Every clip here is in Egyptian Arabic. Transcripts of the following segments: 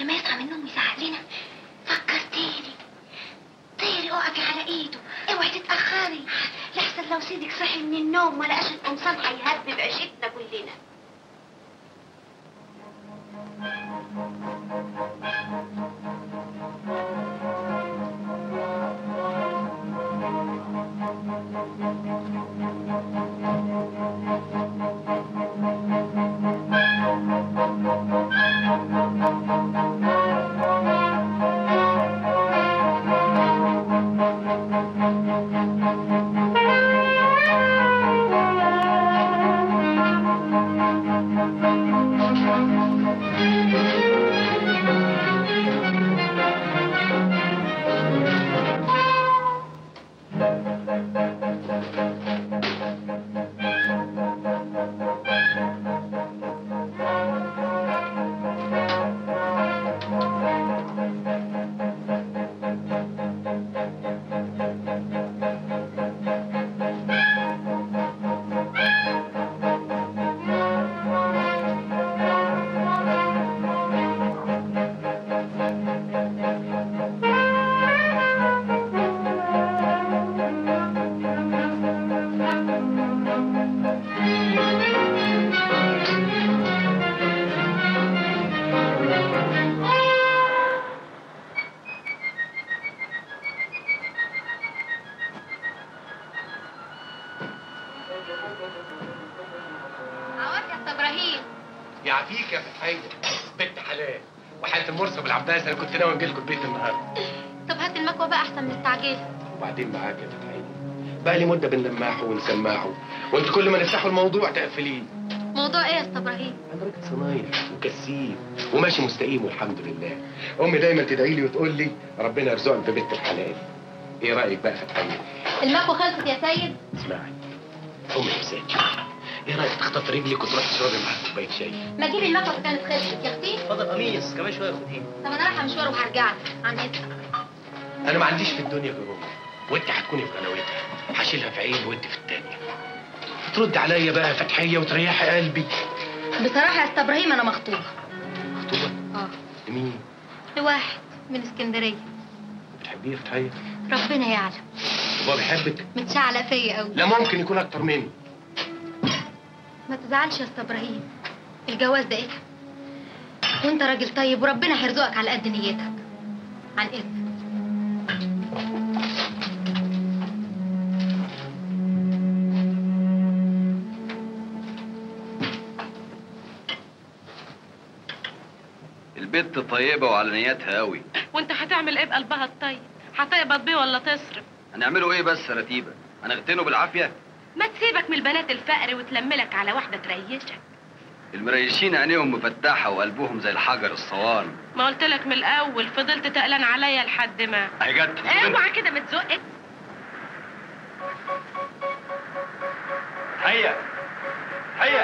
قبل ما يصحى من النوم يزعق لنا فكرتيني طيري اقفي على ايده اوعي تتاخري لحسن لو سيدك صحي من النوم ما لقاش القمصان هيهبب عيشتنا كلنا عوض يا استاذ ابراهيم يعافيك يا فتحية بنت حلال وحياة المرسى بالعباس انا كنت ناوي اجي لكم البيت النهارده طب هات المكوى بقى احسن من التعجيل وبعدين معاك يا فتحية بقى لي مده بنلمعه ونسمعه وانت كل ما نفتحوا الموضوع تقفليه موضوع ايه يا استاذ ابراهيم انا راجل صنايع وكسيب وماشي مستقيم والحمد لله امي دايما تدعي لي وتقول لي ربنا يرزقك ببنت الحلال ايه رايك بقى يا فتحية المكوى خلصت يا سيد اسمعي امي حسين ايه رايك تخطف رجلك وتروح تشربي معاها كوبايه شاي ما تجيبي المكوى اللي كانت خلصت يا اختي اتفضل قميص كمان شويه خديه طب انا رايحه مشوار وهرجع لك عن اذنك انا ما عنديش في الدنيا غير امي وانت هتكوني في غلاوتها هشيلها في عين وانت في التانية ترد عليا بقى يا فتحية وتريحي قلبي بصراحه يا استاذ ابراهيم انا مخطوبه خطوبة اه لمين؟ لواحد من اسكندريه بتحبيه يا فتحية؟ ربنا يعلم وهو بيحبك؟ متشعلق فيا قوي لا ممكن يكون اكتر مني ما تزعلش يا استاذ ابراهيم الجواز ده ايه وانت راجل طيب وربنا هيرزقك على قد نيتك عن اذنك البت طيبة وعلى نياتها قوي وانت هتعمل ايه بقلبها الطيب هتقبض بيه ولا تصرف هنعملوا ايه بس يا رتيبة هنغتنوا بالعافية ما تسيبك من البنات الفقر وتلملك على واحده تريشك المريشين عينيهم مفتحة وقلبهم زي الحجر الصوان ما قلت لك من الاول فضلت تقلن عليا لحد ما اهي جت اوعى كده متزقك هيا هيا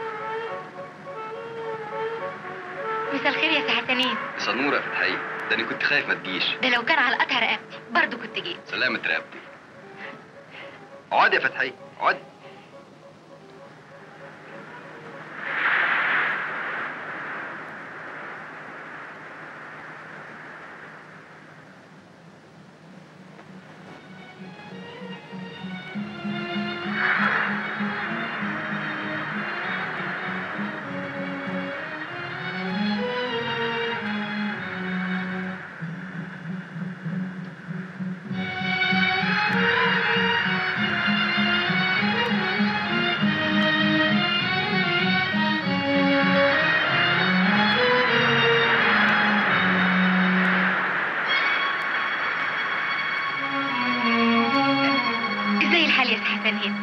مساء الخير يا سعتنين سنورة في الحقيقة ده انا كنت خايف ما تجيش ده لو كان على قطع رقبتي برضه كنت جيت سلامة رقبتي اقعدي يا فتحية اقعدي ازاي الحال يا سعتنين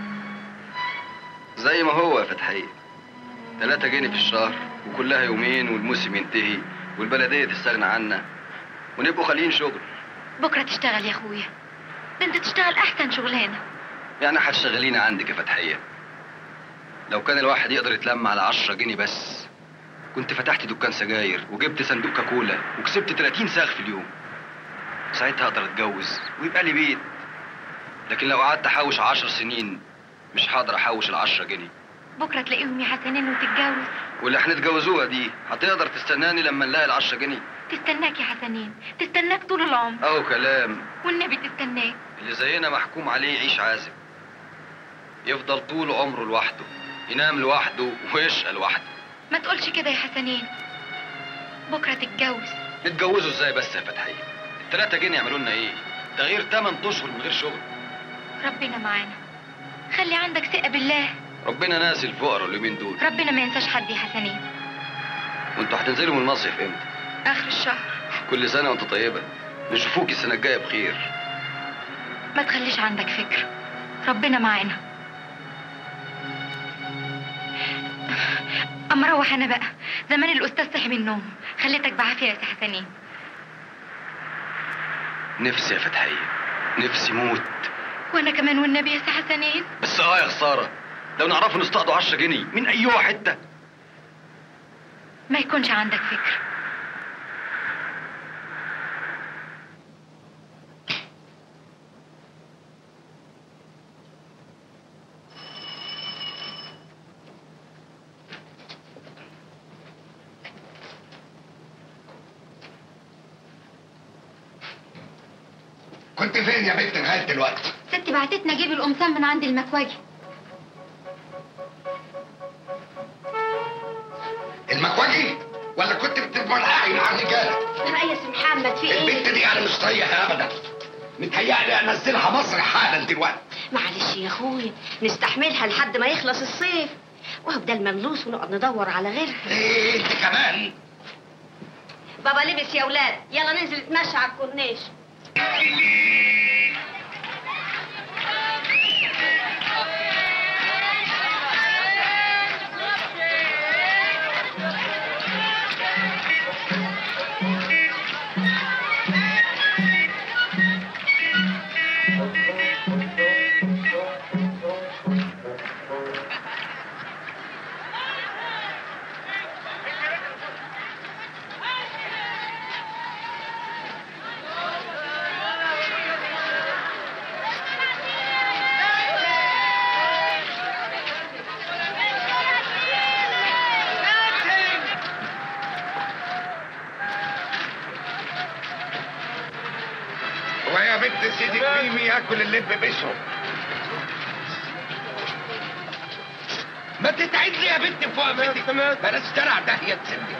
زي ما هو يا فتحية تلاتة جنيه في الشهر وكلها يومين والموسم ينتهي والبلدية تستغنى عنا ونبقوا خاليين شغل بكره تشتغل يا اخويا ده انت تشتغل احسن شغلانه يعني هتشتغلينا عندك يا فتحية لو كان الواحد يقدر يتلم على عشرة جنيه بس كنت فتحت دكان سجاير وجبت صندوق كاكولا وكسبت 30 ساغ في اليوم ساعتها اقدر اتجوز ويبقى لي بيت لكن لو قعدت احوش عشر سنين مش هقدر احوش العشرة جنيه بكره تلاقيهم يا حسنين وتتجوز واللي هنتجوزوها دي هتقدر تستناني لما نلاقي العشرة جنيه تستناك يا حسنين تستناك طول العمر اهو كلام والنبي تستناك اللي زينا محكوم عليه يعيش عازب يفضل طول عمره لوحده ينام لوحده ويشقى لوحده ما تقولش كده يا حسنين بكره تتجوز نتجوزوا ازاي بس يا فتحية التلاتة جنيه يعملوا لنا ايه ده غير تمن اشهر من غير شغل ربنا معانا خلي عندك ثقه بالله ربنا ناسي الفقراء اليومين دول ربنا ما ينساش حد يا حسنين وانتوا هتنزلوا من المصيف امتى اخر الشهر كل سنة وانت طيبة نشوفوك السنة الجاية بخير ما تخليش عندك فكر ربنا معانا اما اروح انا بقى زمان الاستاذ صحي من النوم خليتك بعافيه يا سي حسنين نفسي يا فتحية نفسي موت وانا كمان والنبي يا سي حسنين بس اه يا خسارة لو نعرفوا نستقضوا 10 جنيه من ايوه حتة ما يكونش عندك فكر كنت فين يا بنت لغايه دلوقتي ستي بعتتنا اجيب القمصان من عند المكواجي المكواجي ولا كنت بتتمرقعي مع الرجاله لا يا سي محمد في ايه البنت دي انا مش طايقها ابدا متهيألي انزلها مصر حالا دلوقتي معلش يا اخويا نستحملها لحد ما يخلص الصيف وهو بدل ما نلوس ونقعد ندور على غيرها ايه انت كمان بابا لبس يا اولاد يلا ننزل نتمشى على الكورنيش ويا بنت سيدي كريمي ياكل اللب بشرب ما تتعد لي يا بنت في وقفتك بلاش ترع داهيه تسدي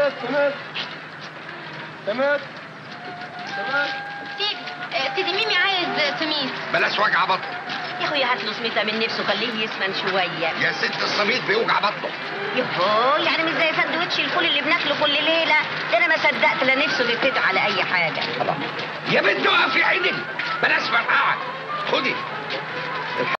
سيدي آه، سيدي ميمي عايز سميس بلاش وجع بطن يا اخويا هات له سميته من نفسه خليه يسمن شويه يا ست الصميت بيوجع بطنه يهو يعني مش زي سندوتش الفول اللي بناكله كل ليله ده انا ما صدقت لا نفسه بيبتدي على اي حاجه يا بنت اقفي عينك بلاش فرقعه خدي